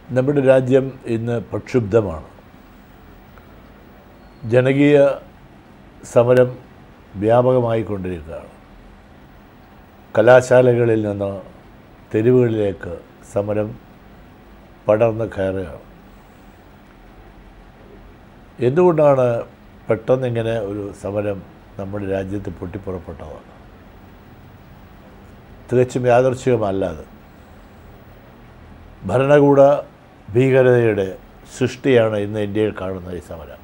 നമ്മുടെ രാജ്യം ഇന്ന് പ്രക്ഷുബ്ധമാണ് ജനകീയ സമരം വ്യാപകമായിക്കൊണ്ടിരിക്കുകയാണ് കലാശാലകളിൽ നിന്ന് തെരുവുകളിലേക്ക് സമരം പടർന്ന് കയറുകയാണ് എന്തുകൊണ്ടാണ് പെട്ടെന്നിങ്ങനെ ഒരു സമരം നമ്മുടെ രാജ്യത്ത് പൊട്ടിപ്പുറപ്പെട്ടത് തികച്ചും യാദർച്ഛികമല്ല അത് ഭരണകൂട ഭീകരതയുടെ സൃഷ്ടിയാണ് ഇന്ന് ഇന്ത്യയിൽ കാണുന്ന ഈ സമരം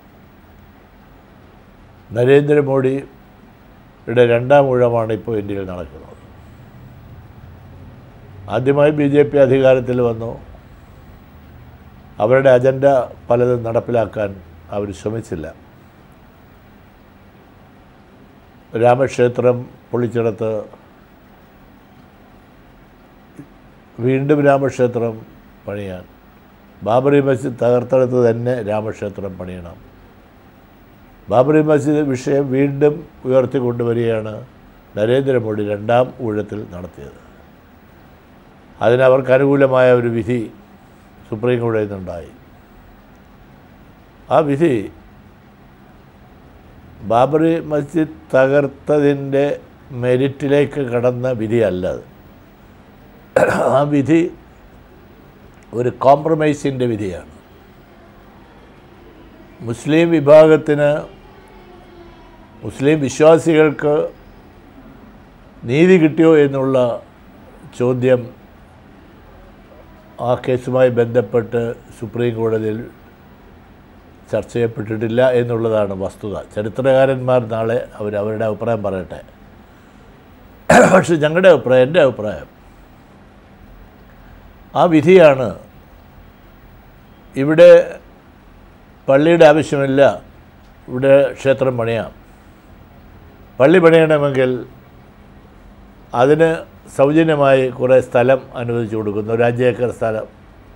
നരേന്ദ്രമോദിയുടെ രണ്ടാം ഊഴമാണ് ഇപ്പോൾ ഇന്ത്യയിൽ നടക്കുന്നത് ആദ്യമായി ബി ജെ പി അധികാരത്തിൽ വന്നു അവരുടെ അജണ്ട പലതും നടപ്പിലാക്കാൻ അവർ ശ്രമിച്ചില്ല രാമക്ഷേത്രം പൊളിച്ചെടുത്ത് വീണ്ടും രാമക്ഷേത്രം പണിയാൻ ബാബറി മസ്ജിദ് തകർത്തെടുത്ത് തന്നെ രാമക്ഷേത്രം പണിയണം ബാബറി മസ്ജിദ് വിഷയം വീണ്ടും ഉയർത്തിക്കൊണ്ടുവരികയാണ് നരേന്ദ്രമോദി രണ്ടാം ഊഴത്തിൽ നടത്തിയത് അതിനവർക്ക് അനുകൂലമായ ഒരു വിധി സുപ്രീം കോടതിയിൽ നിന്നുണ്ടായി ആ വിധി ബാബറി മസ്ജിദ് തകർത്തതിൻ്റെ മെരിറ്റിലേക്ക് കടന്ന വിധിയല്ല അത് ആ വിധി ഒരു കോംപ്രമൈസിൻ്റെ വിധിയാണ് മുസ്ലിം വിഭാഗത്തിന് മുസ്ലിം വിശ്വാസികൾക്ക് നീതി കിട്ടിയോ എന്നുള്ള ചോദ്യം ആ കേസുമായി ബന്ധപ്പെട്ട് സുപ്രീം കോടതിയിൽ ചർച്ച ചെയ്യപ്പെട്ടിട്ടില്ല എന്നുള്ളതാണ് വസ്തുത ചരിത്രകാരന്മാർ നാളെ അവർ അവരുടെ അഭിപ്രായം പറയട്ടെ പക്ഷെ ഞങ്ങളുടെ അഭിപ്രായം എൻ്റെ അഭിപ്രായം ആ വിധിയാണ് ഇവിടെ പള്ളിയുടെ ആവശ്യമില്ല ഇവിടെ ക്ഷേത്രം പണിയാം പള്ളി പണിയണമെങ്കിൽ അതിന് സൗജന്യമായി കുറേ സ്ഥലം അനുവദിച്ചു കൊടുക്കുന്നു ഒരു അഞ്ച് ഏക്കർ സ്ഥലം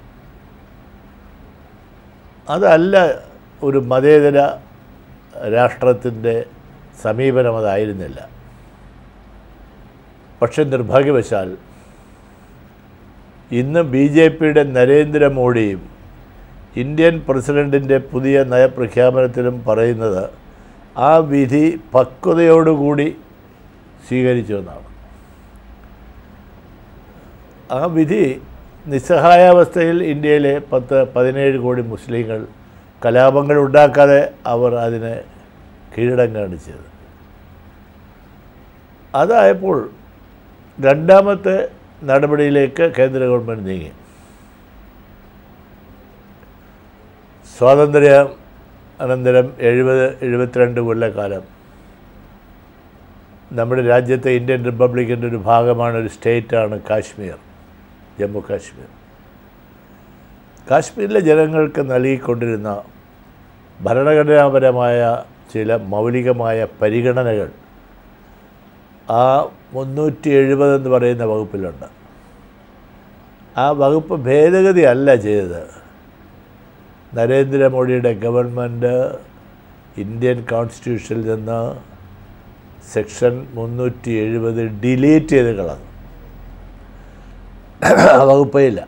അതല്ല ഒരു മതേതര രാഷ്ട്രത്തിൻ്റെ സമീപനം അതായിരുന്നില്ല പക്ഷെ നിർഭാഗ്യവശാൽ ഇന്ന് ബി ജെ പിയുടെ നരേന്ദ്രമോദിയും ഇന്ത്യൻ പ്രസിഡൻറ്റിൻ്റെ പുതിയ നയപ്രഖ്യാപനത്തിലും പറയുന്നത് ആ വിധി പക്വതയോടുകൂടി സ്വീകരിച്ചു എന്നാണ് ആ വിധി നിസ്സഹായാവസ്ഥയിൽ ഇന്ത്യയിലെ പത്ത് പതിനേഴ് കോടി മുസ്ലിങ്ങൾ കലാപങ്ങൾ ഉണ്ടാക്കാതെ അവർ അതിനെ കീഴടം കാണിച്ചത് അതായപ്പോൾ രണ്ടാമത്തെ നടപടിയിലേക്ക് കേന്ദ്ര ഗവൺമെൻറ് നീങ്ങി സ്വാതന്ത്ര്യ അനന്തരം എഴുപത് എഴുപത്തിരണ്ട് കൊല്ലക്കാലം നമ്മുടെ രാജ്യത്തെ ഇന്ത്യൻ റിപ്പബ്ലിക്കിൻ്റെ ഒരു ഭാഗമാണ് ഒരു സ്റ്റേറ്റാണ് കാശ്മീർ ജമ്മു കാശ്മീർ കാശ്മീരിലെ ജനങ്ങൾക്ക് നൽകിക്കൊണ്ടിരുന്ന ഭരണഘടനാപരമായ ചില മൗലികമായ പരിഗണനകൾ ആ മുന്നൂറ്റി എഴുപത് എന്ന് പറയുന്ന വകുപ്പിലുണ്ട് ആ വകുപ്പ് ഭേദഗതി അല്ല ചെയ്തത് നരേന്ദ്രമോദിയുടെ ഗവൺമെൻറ് ഇന്ത്യൻ കോൺസ്റ്റിറ്റ്യൂഷനിൽ നിന്ന് സെക്ഷൻ മുന്നൂറ്റി എഴുപത് ഡിലീറ്റ് ചെയ്ത് കളഞ്ഞു ആ വകുപ്പേ ഇല്ല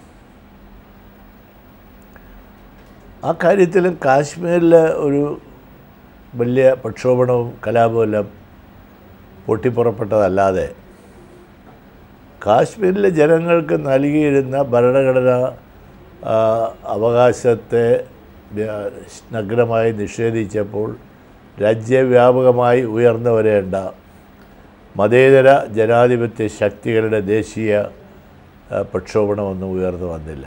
ആ കാര്യത്തിലും കാശ്മീരിൽ ഒരു വലിയ പ്രക്ഷോഭണവും കലാപവും എല്ലാം പൊട്ടിപ്പുറപ്പെട്ടതല്ലാതെ കാശ്മീരിലെ ജനങ്ങൾക്ക് നൽകിയിരുന്ന ഭരണഘടന ആ, അവകാശത്തെ വ്യ- നഗ്നമായി നിഷേധിച്ചപ്പോൾ രാജ്യവ്യാപകമായി ഉയർന്നു വരേണ്ട മതേതര ജനാധിപത്യ ശക്തികളുടെ ദേശീയ ആ, പ്രക്ഷോഭണമൊന്നും ഉയർന്നു വന്നില്ല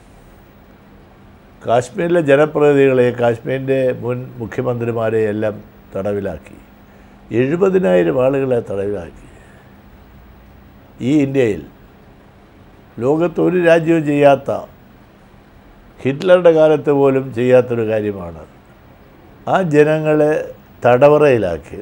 കാശ്മീരിലെ ജനപ്രതിനിധികളെ കാശ്മീരിൻ്റെ മുൻ മുഖ്യമന്ത്രിമാരെ എല്ലാം തടവിലാക്കി എഴുപതിനായിരം ആളുകളെ തടവിലാക്കി ഈ ഇന്ത്യയിൽ ലോകത്ത് ഒരു രാജ്യവും ചെയ്യാത്ത ഹിറ്റ്ലറുടെ കാലത്ത് പോലും ചെയ്യാത്തൊരു കാര്യമാണ് ആ ജനങ്ങളെ തടവറയിലാക്കി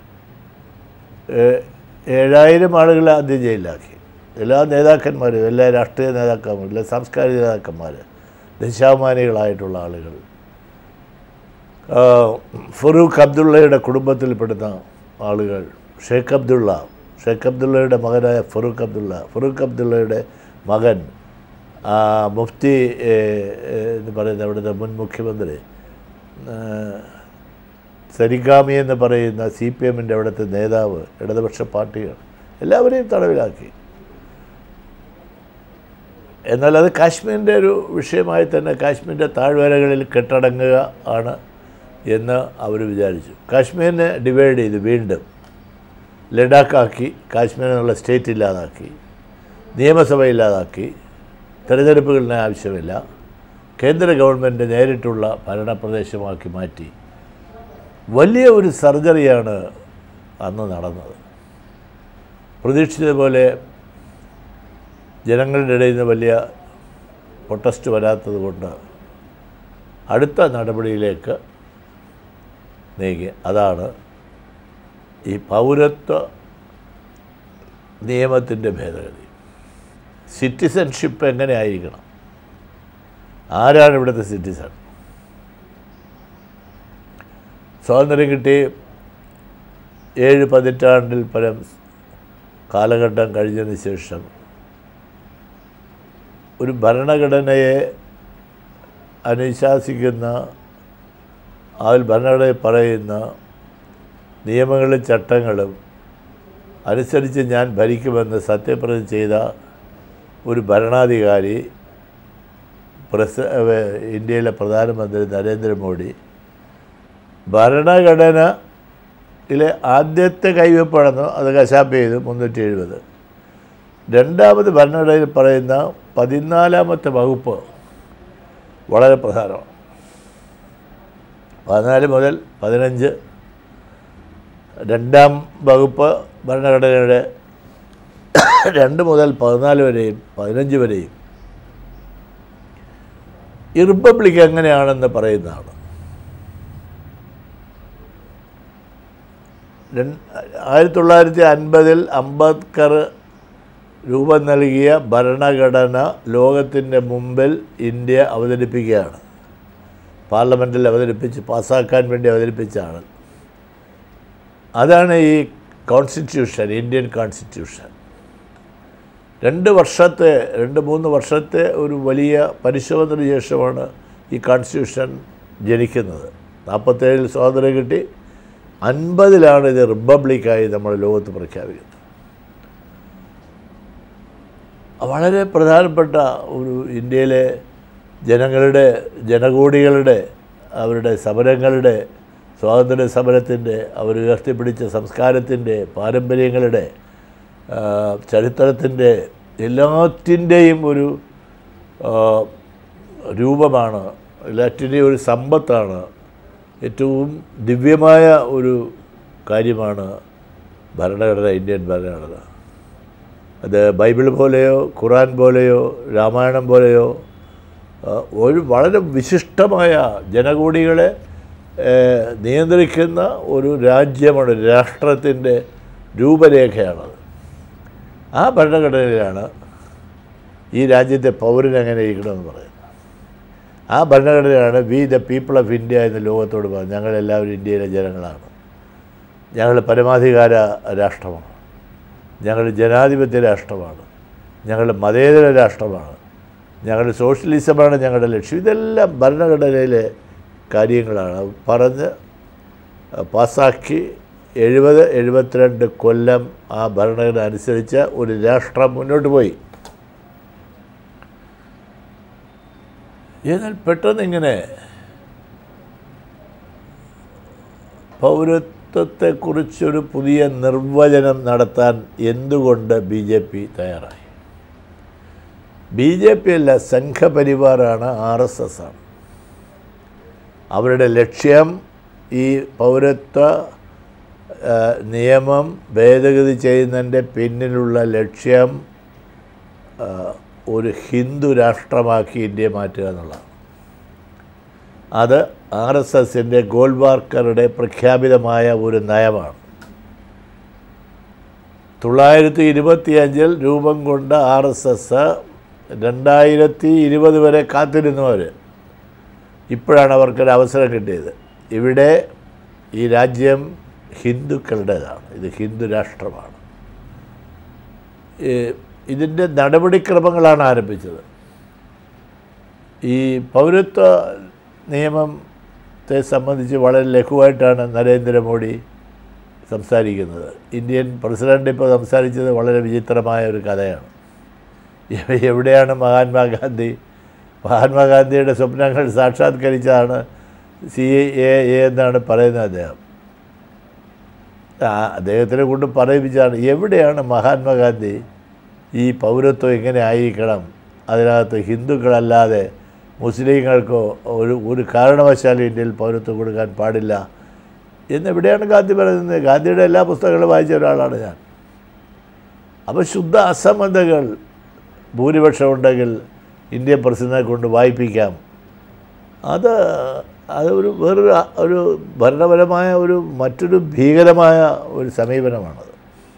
ഏ- ഏഴായിരം ആളുകളെ ആദ്യം ജയിലിലാക്കി എല്ലാ നേതാക്കന്മാരും എല്ലാ രാഷ്ട്രീയ നേതാക്കന്മാരും എല്ലാ സാംസ്കാരിക നേതാക്കന്മാർ ദശാമാനികളായിട്ടുള്ള ആളുകൾ ആ, ഫറൂഖ് അബ്ദുള്ളയുടെ കുടുംബത്തിൽപ്പെടുന്ന ആളുകൾ ഷേഖ് അബ്ദുള്ള ഷേഖ് അബ്ദുള്ളയുടെ മകനായ ഫറൂഖ് അബ്ദുള്ള ഫറൂഖ് അബ്ദുള്ളയുടെ മകൻ ആ, മുഫ്തി ഏ, ഏ, എന്ന് പറയുന്ന അവിടുത്തെ മുൻ മുഖ്യമന്ത്രി ആ, സരിഗാമി എന്ന് പറയുന്ന സി പി എമ്മിൻ്റെ അവിടുത്തെ നേതാവ് ഇടതുപക്ഷ പാർട്ടികൾ എല്ലാവരെയും തടവിലാക്കി എന്നാൽ അത് കാശ്മീരിൻ്റെ ഒരു വിഷയമായി തന്നെ കാശ്മീരിൻ്റെ താഴ്വരകളിൽ കെട്ടടങ്ങുക ആണ് എന്ന് അവർ വിചാരിച്ചു കാശ്മീരിനെ ഡിവൈഡ് ചെയ്ത് വീണ്ടും ലഡാക്കാക്കി കാശ്മീർ എന്നുള്ള സ്റ്റേറ്റ് ഇല്ലാതാക്കി നിയമസഭ ഇല്ലാതാക്കി തെരഞ്ഞെടുപ്പുകളിന് ആവശ്യമില്ല കേന്ദ്ര ഗവൺമെൻറ് നേരിട്ടുള്ള ഭരണപ്രദേശമാക്കി മാറ്റി വലിയ ഒരു സർജറിയാണ് അന്ന് നടന്നത് പ്രതീക്ഷിച്ചതുപോലെ ജനങ്ങളുടെ ഇടയിൽ നിന്ന് വലിയ പ്രൊട്ടസ്റ്റ് വരാത്തത് കൊണ്ട് അടുത്ത നടപടിയിലേക്ക് നീങ്ങി അതാണ് ഈ പൗരത്വ നിയമത്തിൻ്റെ ഭേദഗതി സിറ്റിസൺഷിപ്പ് എങ്ങനെ ആയിരിക്കണം ആരാണ് ഇവിടുത്തെ സിറ്റിസൺ സ്വാതന്ത്ര്യം കിട്ടി ഏഴ് പതിറ്റാണ്ടിൽ പരം കാലഘട്ടം കഴിഞ്ഞതിന് ശേഷം ഒരു ഭരണഘടനയെ അനുശാസിക്കുന്ന അതിൽ ഭരണഘടനയിൽ പറയുന്ന നിയമങ്ങളും ചട്ടങ്ങളും അനുസരിച്ച് ഞാൻ ഭരിക്കുമെന്ന് സത്യപ്രതിജ്ഞ ചെയ്ത ഒരു ഭരണാധികാരി പ്രസ ഏഹ് ഇന്ത്യയിലെ പ്രധാനമന്ത്രി നരേന്ദ്രമോദി ഭരണഘടനയിലെ ആദ്യത്തെ കൈവെപ്പാണെന്ന് അത് കശാപ്പ് ചെയ്തു മുന്നൂറ്റി എഴുപത് രണ്ടാമത് ഭരണഘടനയിൽ പറയുന്ന പതിനാലാമത്തെ വകുപ്പ് വളരെ പ്രധാനമാണ് പതിനാല് മുതൽ പതിനഞ്ച് രണ്ടാം വകുപ്പ് ഭരണഘടനയുടെ രണ്ട് മുതൽ പതിനാല് വരെയും പതിനഞ്ച് വരെയും ഈ റിപ്പബ്ലിക് എങ്ങനെയാണെന്ന് പറയുന്നതാണ് രണ്ട് ആയിരത്തി തൊള്ളായിരത്തി അൻപതിൽ അംബേദ്കർ രൂപം നൽകിയ ഭരണഘടന ലോകത്തിൻ്റെ മുമ്പിൽ ഇന്ത്യ അവതരിപ്പിക്കുകയാണ് പാർലമെൻറ്റിൽ അവതരിപ്പിച്ച് പാസ്സാക്കാൻ വേണ്ടി അവതരിപ്പിച്ചാണ് അതാണ് ഈ കോൺസ്റ്റിറ്റ്യൂഷൻ ഇന്ത്യൻ കോൺസ്റ്റിറ്റ്യൂഷൻ രണ്ട് വർഷത്തെ രണ്ട് മൂന്ന് വർഷത്തെ ഒരു വലിയ പരിശോധന ശേഷമാണ് ഈ കോൺസ്റ്റിറ്റ്യൂഷൻ ജനിക്കുന്നത് നാൽപ്പത്തേഴിൽ സ്വാതന്ത്ര്യം കിട്ടി അൻപതിലാണ് ഇത് റിപ്പബ്ലിക്കായി നമ്മൾ ലോകത്ത് പ്രഖ്യാപിക്കുന്നത് വളരെ പ്രധാനപ്പെട്ട ഒരു ഇന്ത്യയിലെ ജനങ്ങളുടെ ജനകോടികളുടെ അവരുടെ സമരങ്ങളുടെ സ്വാതന്ത്ര്യ സമരത്തിൻ്റെ അവർ ഉയർത്തിപ്പിടിച്ച സംസ്കാരത്തിൻ്റെ പാരമ്പര്യങ്ങളുടെ ആ, ചരിത്രത്തിൻ്റെ എല്ലാത്തിൻ്റെയും ഒരു ആ, രൂപമാണ് എല്ലാറ്റിൻ്റെയും ഒരു സമ്പത്താണ് ഏറ്റവും ദിവ്യമായ ഒരു കാര്യമാണ് ഭരണഘടന ഇന്ത്യൻ ഭരണഘടന അത് ബൈബിൾ പോലെയോ ഖുറാൻ പോലെയോ രാമായണം പോലെയോ ആ, ഒരു വളരെ വിശിഷ്ടമായ ജനകൂടികളെ ഏ, നിയന്ത്രിക്കുന്ന ഒരു രാജ്യമാണ് ഒരു രാഷ്ട്രത്തിൻ്റെ രൂപരേഖയാണത് ആ ഭരണഘടനയിലാണ് ഈ രാജ്യത്തെ പൗരൻ എങ്ങനെ ഇരിക്കണമെന്ന് പറയുന്നത് ആ ഭരണഘടനയാണ് we the people of India എന്ന് ലോകത്തോട് പറഞ്ഞു ഞങ്ങളെല്ലാവരും ഇന്ത്യയിലെ ജനങ്ങളാണ് ഞങ്ങൾ പരമാധികാര രാഷ്ട്രമാണ് ഞങ്ങൾ ജനാധിപത്യ രാഷ്ട്രമാണ് ഞങ്ങൾ മതേതര രാഷ്ട്രമാണ് ഞങ്ങളുടെ സോഷ്യലിസമാണ് ഞങ്ങളുടെ ലക്ഷ്യം ഇതെല്ലാം ഭരണഘടനയിലെ കാര്യങ്ങളാണ് അത് പറഞ്ഞ് പാസ്സാക്കി എഴുപത് എഴുപത്തിരണ്ട് കൊല്ലം ആ ഭരണഘടന അനുസരിച്ച് ഒരു രാഷ്ട്രം മുന്നോട്ട് പോയി എന്നാൽ പെട്ടെന്ന് ഇങ്ങനെ പൗരത്വത്തെക്കുറിച്ചൊരു പുതിയ നിർവചനം നടത്താൻ എന്തുകൊണ്ട് ബി ജെ പി തയ്യാറായി ബി ജെ പി അല്ല സംഘപരിവാറാണ് ആർ എസ് എസ് ആണ് അവരുടെ ലക്ഷ്യം ഈ പൗരത്വ ആ, നിയമം ഭേദഗതി ചെയ്യുന്നതിൻ്റെ പിന്നിലുള്ള ലക്ഷ്യം ആ, ഒരു ഹിന്ദു രാഷ്ട്രമാക്കി ഇന്ത്യയെ മാറ്റുക എന്നുള്ളതാണ് അത് ആർ എസ് എസിൻ്റെ ഗോൾവാർക്കറുടെ പ്രഖ്യാപിതമായ ഒരു നയമാണ് തൊള്ളായിരത്തി ഇരുപത്തിയഞ്ചിൽ രൂപം കൊണ്ട ആർ എസ് എസ് രണ്ടായിരത്തി ഇരുപത് വരെ കാത്തിരുന്നു അവർ ഇപ്പോഴാണ് അവർക്കൊരു അവസരം കിട്ടിയത് ഇവിടെ ഈ രാജ്യം ഹിന്ദുക്കളുടേതാണ് ഇത് ഹിന്ദു രാഷ്ട്രമാണ് ഈ ഇതിൻ്റെ നടപടിക്രമങ്ങളാണ് ആരംഭിച്ചത് ഈ പൗരത്വ നിയമത്തെ സംബന്ധിച്ച് വളരെ ലഘുവായിട്ടാണ് നരേന്ദ്രമോദി സംസാരിക്കുന്നത് ഇന്ത്യൻ പ്രസിഡൻ്റ് ഇപ്പോൾ സംസാരിച്ചത് വളരെ വിചിത്രമായ ഒരു കഥയാണ് എ- എവിടെയാണ് മഹാത്മാഗാന്ധി മഹാത്മാഗാന്ധിയുടെ സ്വപ്നങ്ങൾ സാക്ഷാത്കരിച്ചതാണ് സി എ എ എന്നാണ് പറയുന്നത് അദ്ദേഹം ആ അദ്ദേഹത്തിനെ കൊണ്ട് പറയിപ്പിച്ചാണ് എവിടെയാണ് മഹാത്മാഗാന്ധി ഈ പൗരത്വം എങ്ങനെ ആയിരിക്കണം അതിനകത്ത് ഹിന്ദുക്കളല്ലാതെ മുസ്ലിങ്ങൾക്കോ ഒരു ഒരു കാരണവശാലും ഇന്ത്യയിൽ പൗരത്വം കൊടുക്കാൻ പാടില്ല എന്നെവിടെയാണ് ഗാന്ധി പറയുന്നത് ഗാന്ധിയുടെ എല്ലാ പുസ്തകങ്ങളും വായിച്ച ഒരാളാണ് ഞാൻ അപ്പോൾ ശുദ്ധ അസമതകൾ ഭൂരിപക്ഷം ഉണ്ടെങ്കിൽ ഇന്ത്യൻ പ്രസിഡന്റിനെ കൊണ്ട് വായിപ്പിക്കാം അത് അത് ഒരു വേറൊരു അ- ഒരു ഭരണപരമായ ഒരു മറ്റൊരു ഭീകരമായ ഒരു സമീപനമാണത്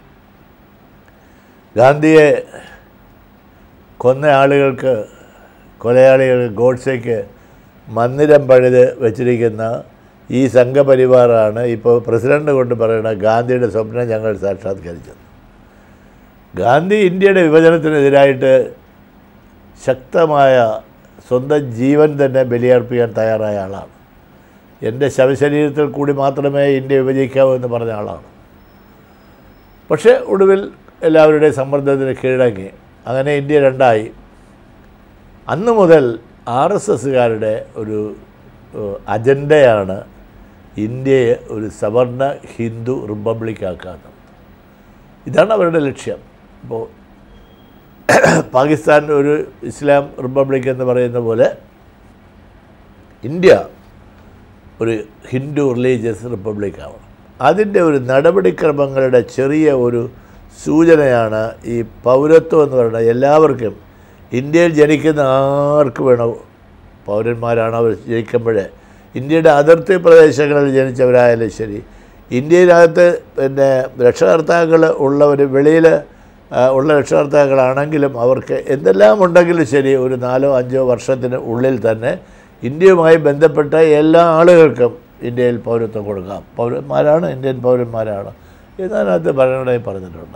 ഗാന്ധിയെ കൊന്ന ആളുകൾക്ക് കൊലയാളികൾക്ക് ഗോഡ്സയ്ക്ക് മന്ദിരം പണിത് വച്ചിരിക്കുന്ന ഈ സംഘപരിവാറാണ് ഇപ്പോൾ പ്രസിഡന്റ് കൊണ്ട് പറയുന്ന ഗാന്ധിയുടെ സ്വപ്നം ഞങ്ങൾ സാക്ഷാത്കരിച്ചത് ഗാന്ധി ഇന്ത്യയുടെ വിഭജനത്തിനെതിരായിട്ട് ശക്തമായ സ്വന്തം ജീവൻ തന്നെ ബലിയർപ്പിക്കാൻ തയ്യാറായ ആളാണ് എൻ്റെ ശവശരീരത്തിൽ കൂടി മാത്രമേ ഇന്ത്യ വിഭജിക്കാവൂ എന്ന് പറഞ്ഞ ആളാണ് പക്ഷേ ഒടുവിൽ എല്ലാവരുടെയും സമ്മർദ്ദത്തിന് കീഴടങ്ങി അങ്ങനെ ഇന്ത്യ രണ്ടായി അന്ന് മുതൽ ആർ എസ് എസ്സുകാരുടെ ഒരു ഏഹ്, അജണ്ടയാണ് ഇന്ത്യയെ ഒരു സവർണ ഹിന്ദു റിപ്പബ്ലിക്കാക്കാന്നത് ഇതാണ് അവരുടെ ലക്ഷ്യം ഇപ്പോൾ പാകിസ്ഥാൻ ഒരു ഇസ്ലാം റിപ്പബ്ലിക് എന്ന് പറയുന്ന പോലെ ഇന്ത്യ ഒരു ഹിന്ദു റിലീജിയസ് റിപ്പബ്ലിക് ആവണം അതിൻ്റെ ഒരു നടപടിക്രമങ്ങളുടെ ചെറിയ ഒരു സൂചനയാണ് ഈ പൗരത്വം എന്ന് പറയുന്നത് എല്ലാവർക്കും ഇന്ത്യയിൽ ജനിക്കുന്ന ആർക്ക് വേണോ പൗരന്മാരാണ് അവർ ജനിക്കുമ്പോഴേ ഇന്ത്യയുടെ അതിർത്തി പ്രദേശങ്ങളിൽ ജനിച്ചവരായാലും ശരി ഇന്ത്യയിനകത്ത് പിന്നെ രക്ഷകർത്താക്കൾ ഉള്ളവർ വെളിയിൽ ആ, ഉള്ള രക്ഷകർത്താക്കളാണെങ്കിലും അവർക്ക് എന്തെല്ലാം ഉണ്ടെങ്കിലും ശരി ഒരു നാലോ അഞ്ചോ വർഷത്തിന് ഉള്ളിൽ തന്നെ ഇന്ത്യയുമായി ബന്ധപ്പെട്ട എല്ലാ ആളുകൾക്കും ഇന്ത്യയിൽ പൗരത്വം കൊടുക്കാം പൗരന്മാരാണ് ഇന്ത്യൻ പൗരന്മാരാണ് എന്നതിനകത്ത് ഭരണഘടനയിൽ പറഞ്ഞിട്ടുണ്ട്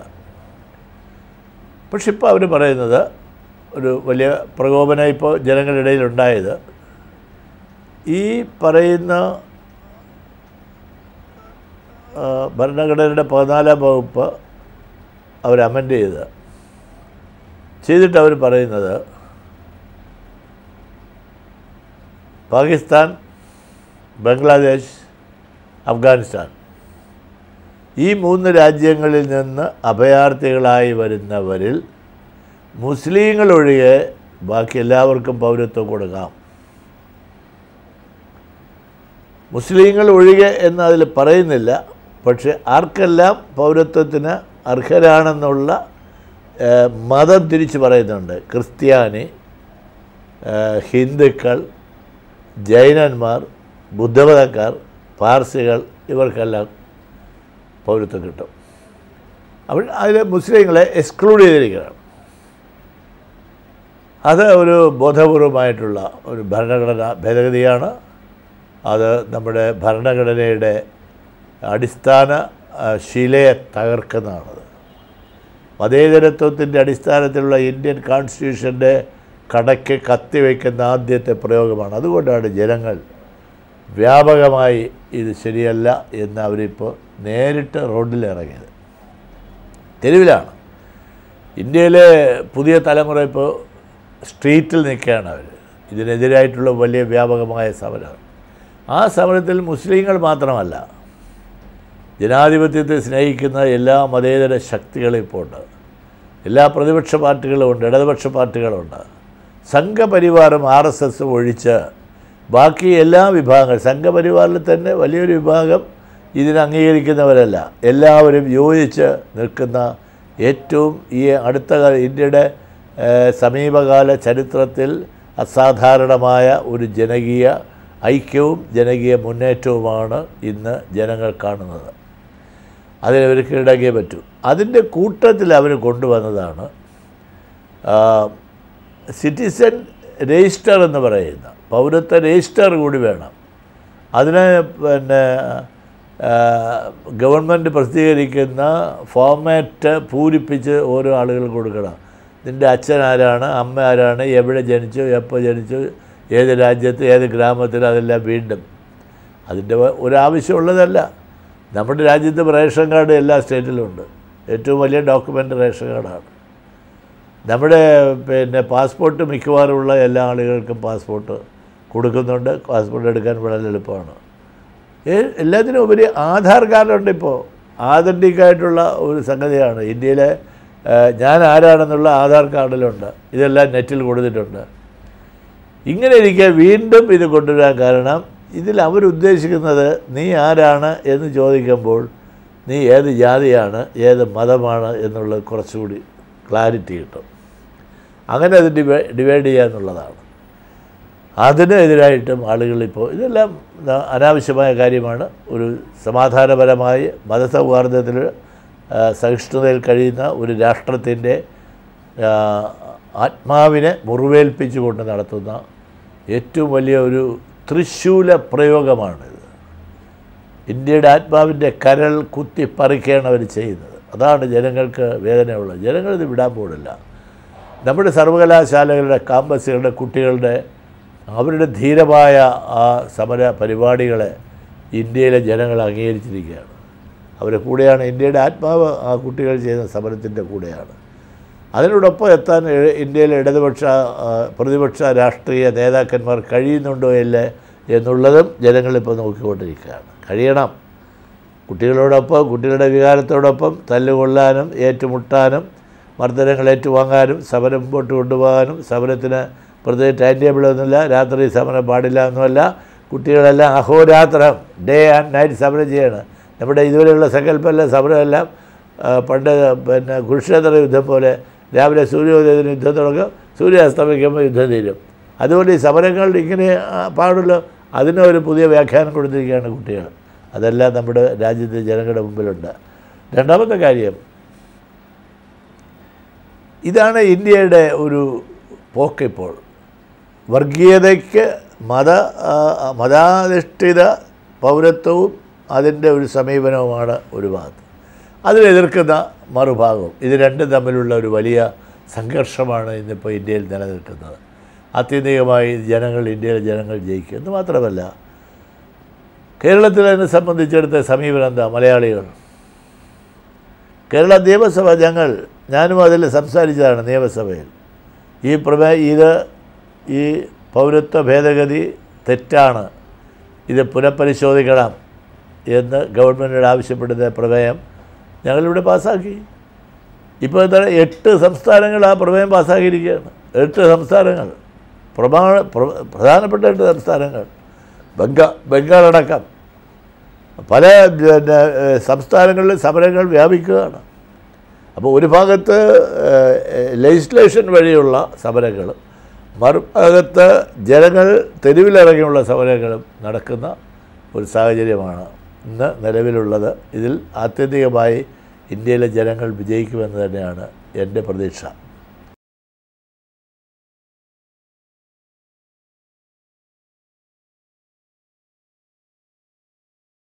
പക്ഷെ ഇപ്പോൾ അവർ പറയുന്നത് ഒരു വലിയ പ്രകോപനം ഇപ്പോൾ ജനങ്ങളുടെ ഇടയിൽ ഉണ്ടായത് ഈ പറയുന്ന ആ, ഭരണഘടനയുടെ പതിനാലാം വകുപ്പ് അവർ അമെൻഡ് ചെയ്ത് ചെയ്തിട്ട് അവർ പറയുന്നത് പാകിസ്ഥാൻ ബംഗ്ലാദേശ് അഫ്ഗാനിസ്ഥാൻ ഈ മൂന്ന് രാജ്യങ്ങളിൽ നിന്ന് അഭയാർത്ഥികളായി വരുന്നവരിൽ മുസ്ലിങ്ങൾ ഒഴികെ ബാക്കി എല്ലാവർക്കും പൗരത്വം കൊടുക്കാം മുസ്ലിങ്ങൾ ഒഴികെ എന്ന് അതിൽ പറയുന്നില്ല പക്ഷെ ആർക്കെല്ലാം പൗരത്വത്തിന് അർഹരാണെന്നുള്ള ഏഹ്, മതം തിരിച്ച് പറയുന്നുണ്ട് ക്രിസ്ത്യാനി ഏഹ്, ഹിന്ദുക്കൾ ജൈനന്മാർ ബുദ്ധമതക്കാർ പാർസികൾ ഇവർക്കെല്ലാം പൗരത്വം കിട്ടും അപ്പോൾ അതിൽ മുസ്ലിങ്ങളെ എക്സ്ക്ലൂഡ് ചെയ്തിരിക്കുകയാണ് അത് ഒരു ബോധപൂർവമായിട്ടുള്ള ഒരു ഭരണഘടന ഭേദഗതിയാണ് അത് നമ്മുടെ ഭരണഘടനയുടെ അടിസ്ഥാന ആ, ശിലയെ തകർക്കുന്നതാണത് മതേതരത്വത്തിൻ്റെ അടിസ്ഥാനത്തിലുള്ള ഇന്ത്യൻ കോൺസ്റ്റിറ്റ്യൂഷൻ്റെ കടയ്ക്ക് കത്തിവെക്കുന്ന ആദ്യത്തെ പ്രയോഗമാണ് അതുകൊണ്ടാണ് ജനങ്ങൾ വ്യാപകമായി ഇത് ശരിയല്ല എന്ന് അവരിപ്പോൾ നേരിട്ട് റോഡിലിറങ്ങിയത് തെരുവിലാണ് ഇന്ത്യയിലെ പുതിയ തലമുറ ഇപ്പോൾ സ്ട്രീറ്റിൽ നിൽക്കുകയാണ് അവർ ഇതിനെതിരായിട്ടുള്ള വലിയ വ്യാപകമായ സമരം ആ സമരത്തിൽ മുസ്ലിങ്ങൾ മാത്രമല്ല ജനാധിപത്യത്തെ സ്നേഹിക്കുന്ന എല്ലാ മതേതര ശക്തികളും ഇപ്പോൾ ഉണ്ട് എല്ലാ പ്രതിപക്ഷ പാർട്ടികളും ഉണ്ട് ഇടതുപക്ഷ പാർട്ടികളുണ്ട് സംഘപരിവാറും ആർ എസ് എസ് ഒഴിച്ച് ബാക്കി എല്ലാ വിഭാഗങ്ങൾ സംഘപരിവാറിൽ തന്നെ വലിയൊരു വിഭാഗം ഇതിനെ അംഗീകരിക്കുന്നവരല്ല എല്ലാവരും യോജിച്ച് നിൽക്കുന്ന ഏറ്റവും ഈ അടുത്ത കാല ഇന്ത്യയുടെ ഏഹ്, സമീപകാല ചരിത്രത്തിൽ അസാധാരണമായ ഒരു ജനകീയ ഐക്യവും ജനകീയ മുന്നേറ്റവുമാണ് ഇന്ന് ജനങ്ങൾ കാണുന്നത് അതിനവർ കീഴടങ്ങിയേ പറ്റൂ അതിൻ്റെ കൂട്ടത്തിൽ അവർ കൊണ്ടുവന്നതാണ് സിറ്റിസൺ രജിസ്റ്റർ എന്ന് പറയുന്ന പൗരത്വ രജിസ്റ്റർ കൂടി വേണം അതിന് പിന്നെ ഗവൺമെൻറ് പ്രസിദ്ധീകരിക്കുന്ന ഫോമാറ്റ് പൂരിപ്പിച്ച് ഓരോ ആളുകൾ കൊടുക്കണം നിൻ്റെ അച്ഛൻ ആരാണ് അമ്മ ആരാണ് എവിടെ ജനിച്ചു എപ്പോൾ ജനിച്ചു ഏത് രാജ്യത്ത് ഏത് ഗ്രാമത്തിൽ അതെല്ലാം വീണ്ടും അതിൻ്റെ ഒരാവശ്യമുള്ളതല്ല നമ്മുടെ രാജ്യത്ത് റേഷൻ കാർഡ് എല്ലാ സ്റ്റേറ്റിലും ഉണ്ട് ഏറ്റവും വലിയ ഡോക്യുമെൻ്റ് റേഷൻ കാർഡാണ് നമ്മുടെ പിന്നെ പാസ്പോർട്ട് മിക്കവാറുമുള്ള എല്ലാ ആളുകൾക്കും പാസ്പോർട്ട് കൊടുക്കുന്നുണ്ട് പാസ്പോർട്ട് എടുക്കാൻ വളരെ എളുപ്പമാണ് ഏ- എല്ലാത്തിനും ഉപരി ആധാർ കാർഡുണ്ട് ഇപ്പോൾ ആതൻറ്റിക് ആയിട്ടുള്ള ഒരു സംഗതിയാണ് ഇന്ത്യയിലെ ആ, ഞാൻ ആരാണെന്നുള്ള ആധാർ കാർഡിലുണ്ട് ഇതെല്ലാം നെറ്റിൽ കൊടുത്തിട്ടുണ്ട് ഇങ്ങനെ ഇരിക്കെ വീണ്ടും ഇത് കൊണ്ടുവരാൻ കാരണം ഇതിൽ അവരുദ്ദേശിക്കുന്നത് നീ ആരാണ് എന്ന് ചോദിക്കുമ്പോൾ നീ ഏത് ജാതിയാണ് ഏത് മതമാണ് എന്നുള്ളത് കുറച്ചുകൂടി ക്ലാരിറ്റി കിട്ടും അങ്ങനെ അത് ഡിവൈ ഡിവൈഡ് ചെയ്യുക എന്നുള്ളതാണ് അതിനെതിരായിട്ടും ആളുകളിപ്പോൾ ഇതെല്ലാം ന- അനാവശ്യമായ കാര്യമാണ് ഒരു സമാധാനപരമായി മതസൗഹാർദ്ദത്തിൽ ആ, സഹിഷ്ണുതയിൽ കഴിയുന്ന ഒരു രാഷ്ട്രത്തിൻ്റെ ആ, ആത്മാവിനെ മുറിവേൽപ്പിച്ചുകൊണ്ട് നടത്തുന്ന ഏറ്റവും വലിയ ഒരു തൃശൂല പ്രയോഗമാണിത് ഇന്ത്യയുടെ ആത്മാവിൻ്റെ കരൾ കുത്തി പറിക്കുകയാണ് അവർ ചെയ്യുന്നത് അതാണ് ജനങ്ങൾക്ക് വേദനയുള്ളത് ജനങ്ങളിത് വിടാൻ പോകില്ല നമ്മുടെ സർവകലാശാലകളുടെ കാമ്പസുകളുടെ കുട്ടികളുടെ അവരുടെ ധീരമായ ആ സമര പരിപാടികളെ ഇന്ത്യയിലെ ജനങ്ങൾ അംഗീകരിച്ചിരിക്കുകയാണ് അവരുടെ കൂടെയാണ് ഇന്ത്യയുടെ ആത്മാവ് ആ കുട്ടികൾ ചെയ്യുന്ന സമരത്തിൻ്റെ കൂടെയാണ് അതിനോടൊപ്പം എത്താൻ ഇ- ഇന്ത്യയിലെ ഇടതുപക്ഷ ആ, പ്രതിപക്ഷ രാഷ്ട്രീയ നേതാക്കന്മാർ കഴിയുന്നുണ്ടോ ഇല്ല എന്നുള്ളതും ജനങ്ങളിപ്പോൾ നോക്കിക്കൊണ്ടിരിക്കുകയാണ് കഴിയണം കുട്ടികളോടൊപ്പം കുട്ടികളുടെ വികാരത്തോടൊപ്പം തല്ലുകൊള്ളാനും ഏറ്റുമുട്ടാനും മർദ്ദനങ്ങൾ ഏറ്റുവാങ്ങാനും സമരം മുമ്പോട്ട് കൊണ്ടുപോകാനും സമരത്തിന് പ്രത്യേകിച്ച് ടൈം ടേബിളൊന്നുമില്ല രാത്രി സമരം പാടില്ല ഒന്നുമല്ല കുട്ടികളെല്ലാം അഹോരാത്രം ഡേ ആൻഡ് നൈറ്റ് സമരം ചെയ്യണം നമ്മുടെ ഇതുവരെയുള്ള സങ്കല്പമല്ല സമരമെല്ലാം ആ, പണ്ട് പിന്നെ കുരുക്ഷേത്ര യുദ്ധം പോലെ രാവിലെ സൂര്യോദയത്തിന് യുദ്ധം തുടങ്ങും സൂര്യാസ്തമിക്കുമ്പോൾ യുദ്ധം തീരും അതുകൊണ്ട് ഈ സമരങ്ങൾ ഇങ്ങനെ ആ, പാടുള്ളൂ അതിനൊരു പുതിയ വ്യാഖ്യാനം കൊടുത്തിരിക്കുകയാണ് കുട്ടികൾ അതെല്ലാം നമ്മുടെ രാജ്യത്തെ ജനങ്ങളുടെ മുമ്പിലുണ്ട് രണ്ടാമത്തെ കാര്യം ഇതാണ് ഇന്ത്യയുടെ ഒരു പോക്കിപ്പോൾ വർഗീയതയ്ക്ക് മത ആ, മതാധിഷ്ഠിത പൗരത്വവും അതിൻ്റെ ഒരു സമീപനവുമാണ് ഒരു ഭാഗത്ത് അതിനെതിർക്കുന്ന മറുഭാഗവും ഇത് രണ്ടും തമ്മിലുള്ള ഒരു വലിയ സംഘർഷമാണ് ഇന്നിപ്പോൾ ഇന്ത്യയിൽ നിലനിൽക്കുന്നത് ആത്യന്തികമായി ജനങ്ങൾ ഇന്ത്യയിലെ ജനങ്ങൾ ജയിക്കും എന്ന് മാത്രമല്ല കേരളത്തിനെ സംബന്ധിച്ചിടത്ത സമീപനം എന്താ മലയാളികൾ കേരള നിയമസഭ ഞങ്ങൾ ഞാനും അതിൽ സംസാരിച്ചതാണ് നിയമസഭയിൽ ഈ പ്രമേ ഇത് ഈ പൗരത്വ ഭേദഗതി തെറ്റാണ് ഇത് പുനഃപരിശോധിക്കണം എന്ന് ഗവൺമെൻറ്റിനോട് ആവശ്യപ്പെടുന്ന പ്രമേയം ഞങ്ങളിവിടെ പാസ്സാക്കി ഇപ്പോൾ എന്താണ് എട്ട് സംസ്ഥാനങ്ങൾ ആ പ്രമേയം പാസ്സാക്കിയിരിക്കുകയാണ് എട്ട് സംസ്ഥാനങ്ങൾ പ്രമാണ പ്ര- പ്രധാനപ്പെട്ട എട്ട് സംസ്ഥാനങ്ങൾ ബംഗാ ബംഗാളടക്കം പല പിന്നെ ഏഹ്, സംസ്ഥാനങ്ങളിൽ സമരങ്ങൾ വ്യാപിക്കുകയാണ് അപ്പോൾ ഒരു ഭാഗത്ത് ലെജിസ്ലേഷൻ വഴിയുള്ള സമരങ്ങൾ മറുഭാഗത്ത് ജനങ്ങൾ തെരുവിലിറങ്ങിയുള്ള സമരങ്ങളും നടക്കുന്ന ഒരു സാഹചര്യമാണ് ഇന്ന് നിലവിലുള്ളത് ഇതിൽ ആത്യന്തികമായി ഇന്ത്യയിലെ ജനങ്ങൾ വിജയിക്കുമെന്ന് തന്നെയാണ് എൻ്റെ പ്രതീക്ഷ